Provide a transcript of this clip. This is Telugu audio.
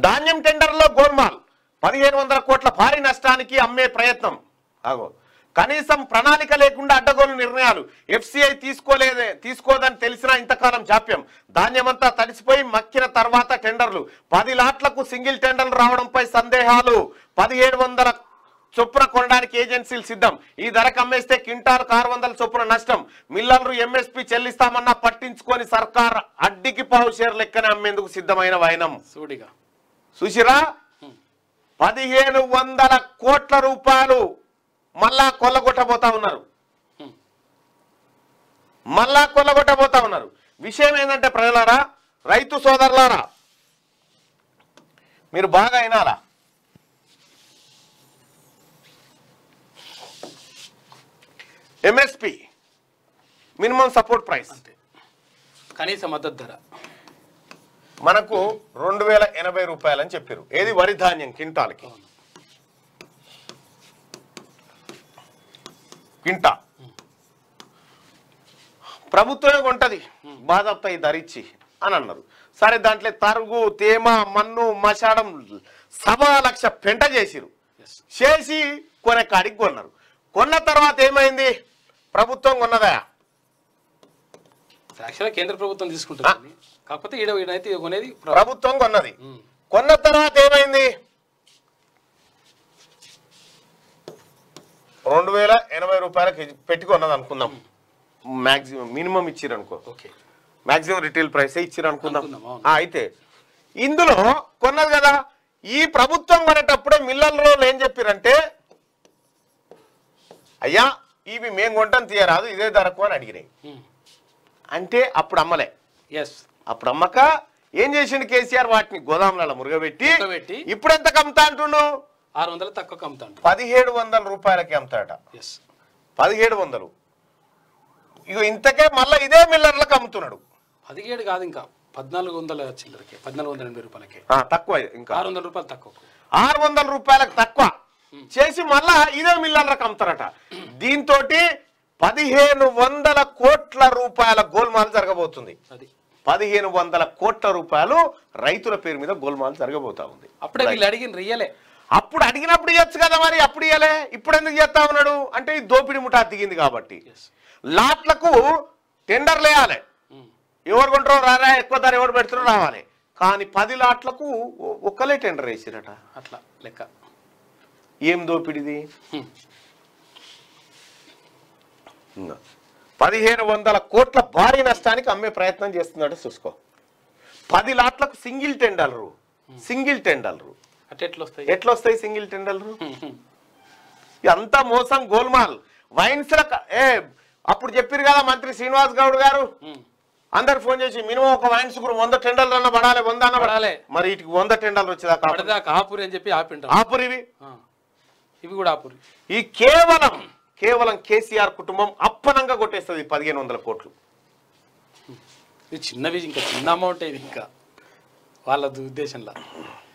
ధాన్యం టెండర్లో గోల్మాల్ పదిహేను వందల కోట్ల భారీ నష్టానికి అమ్మే ప్రయత్నం ఆగో కనీసం ప్రణాళిక లేకుండా అడ్డగోలు నిర్ణయాలు ఎఫ్సిఐ తీసుకోలేదే తీసుకోదని తెలిసినా ఇంతకాలం జాప్యం ధాన్యమంతా తడిసిపోయి మక్కిన తర్వాత టెండర్లు పది లాట్లకు సింగిల్ టెండర్లు రావడంపై సందేహాలు పదిహేడు వందల చొప్పున కొనడానికి ఏజెన్సీలు సిద్ధం ఈ ధరకు అమ్మేస్తే క్వింటాల్ ఆరు వందల చొప్పున నష్టం మిల్లర్లు ఎంఎస్పి చెల్లిస్తామన్నా పట్టించుకొని సర్కార్ అడ్డికి పావు షేర్ లెక్కనే అమ్మేందుకు సిద్ధమైన వైనం సూడిగా చూసిరా పదిహేను వందల కోట్ల రూపాయలు మళ్ళా కొల్లగొట్టబోతా ఉన్నారు హ్మ్. మళ్ళా కొల్లగొట్టబోతా ఉన్నారు విషయం ఏంటంటే ప్రజలారా రైతు సోదరులారా మీరు బాగా అయినారా ఎంఎస్పి మినిమం సపోర్ట్ ప్రైస్ అంతే కనీస మద్దతు ధర మనకు రెండు వేల ఎనభై రూపాయలు అని చెప్పారు ఏది వరి ధాన్యం క్వింటాల్కి అవును క్వింటా ప్రభుత్వమే కొంటది బాధప్తా ఈ ధరిచ్చి అని అన్నారు సరే దాంట్లో తరుగు తేమ మన్ను మశాడం సవా లక్ష పెంట చేసిరు ఎస్ చేసి కొనే కాడికి కొన్నారు కొన్న తర్వాత ఏమైంది ప్రభుత్వం కొన్నదా యాక్చువల్గా కేంద్ర ప్రభుత్వం తీసుకుంటుంది కాకపోతే ఈడ ఈడైతే కొనేది ప్ర- ప్రభుత్వం కొన్నది ఉమ్. కొన్న తర్వాత ఏమైంది రెండు వేల ఎనభై రూపాయలకి పెట్టి కొన్నది అనుకుందాం మాక్సిమం మినిమం ఇచ్చిరు అనుకో ఓకే మాక్సిమం రిటైల్ ప్రైస్ ఇచ్చిరు అనుకుందాం అనుకుందాం, అవును. ఆ, అయితే ఇందులో కొన్నది కదా ఈ ప్రభుత్వం కొనేటప్పుడే మిల్లర్లు ఏం చెప్పారంటే అయ్యా ఇవి మేము కొంటాం తీయరాదు ఇదే ధరకు అని అడిగినాయి అంటే అప్పుడు అమ్మలే ఎస్ అప్పుడు అమ్మక ఏం చేసిండు కేసీఆర్ వాటిని గోదాములలో మురుగబెట్టి మురుగబెట్టి ఇప్పుడు ఎంత అమ్ముతా అంటుండు ఆరు వందలు తక్కువ అమ్ముతాడు పదిహేడు వందల రూపాయలకి అమ్ముతాడట ఎస్ పదిహేడు వందలు ఇగో ఇంతకే మళ్ళీ ఇదే మిల్లర్లకు అమ్ముతున్నాడు పదిహేడు కాదు ఇంకా పద్నాలుగు వందల చిల్లరకి పద్నాలుగు వందల ఎనభై రూపాయలకి ఆ, తక్కువ ఇంకా ఆరు వందల రూపాయలు తక్కువ ఆరు వందల రూపాయలకు తక్కువ చేసి మళ్ళా ఇదే మిల్లర్లకు అమ్ముతారట దీంతో పదిహేను వందల కోట్ల రూపాయల గోల్మాల్ జరగబోతుంది అది పదిహేను వందల కోట్ల రూపాయలు రైతుల పేరు మీద గోల్మాల్ జరగబోతా ఉంది అప్పుడే వీళ్ళు అడిగిన రియలే అప్పుడు అడిగినప్పుడు ఇవ్వచ్చు కదా మరి అప్పుడు ఇవ్వలే ఇప్పుడు ఎందుకు చేస్తా ఉన్నాడు అంటే ఈ దోపిడి ముఠా దిగింది కాబట్టి ఎస్ లాట్లకు టెండర్లు వేయాలి ఎవరు కొంటారో రారా ఎక్కువ ధర ఎవరు పెడుతారో రావాలి కానీ పది లాట్లకు ఒ- ఒక్కలే టెండర్ వేసిరట అట్లా లెక్క ఏం దోపిడిది హ్మ్. ఇంగో. పదిహేను వందల కోట్ల భారీ నష్టానికి అమ్మే ప్రయత్నం చేస్తున్నాడు చూసుకో పది లాట్లకు సింగిల్ టెండర్లు సింగిల్ టెండర్లు అట్ట ఎట్లా వస్తాయి ఎట్లా వస్తాయి సింగిల్ టెండర్లు హ్మ్, హ్మ్. అంతా మోసం గోల్మాల్ వైన్స్ ఏ అప్పుడు చెప్పారు కదా మంత్రి శ్రీనివాస్ గౌడ్ గారు హ్మ్. అందరు ఫోన్ చేసి మినిమం ఒక వైన్స్ కూడా వంద టెండర్లు అన్న పడాలి వంద అన్న పడాలి. మరి వీటికి వంద టెండర్లు వచ్చేదాకా ఆపు. పడదాకా ఆపురి అని చెప్పి ఆపింటారు ఆపురు ఇవి ఆ. ఇవి కూడా ఆపురి ఈ కేవలం కేవలం కేసీఆర్ కుటుంబం అప్పనంగా కొట్టేస్తుంది పదిహేను వందల కోట్లు ఇది చిన్నవి ఇంకా చిన్న అమౌంట్ ఇది ఇంకా వాళ్ళ ఉద్దేశంలో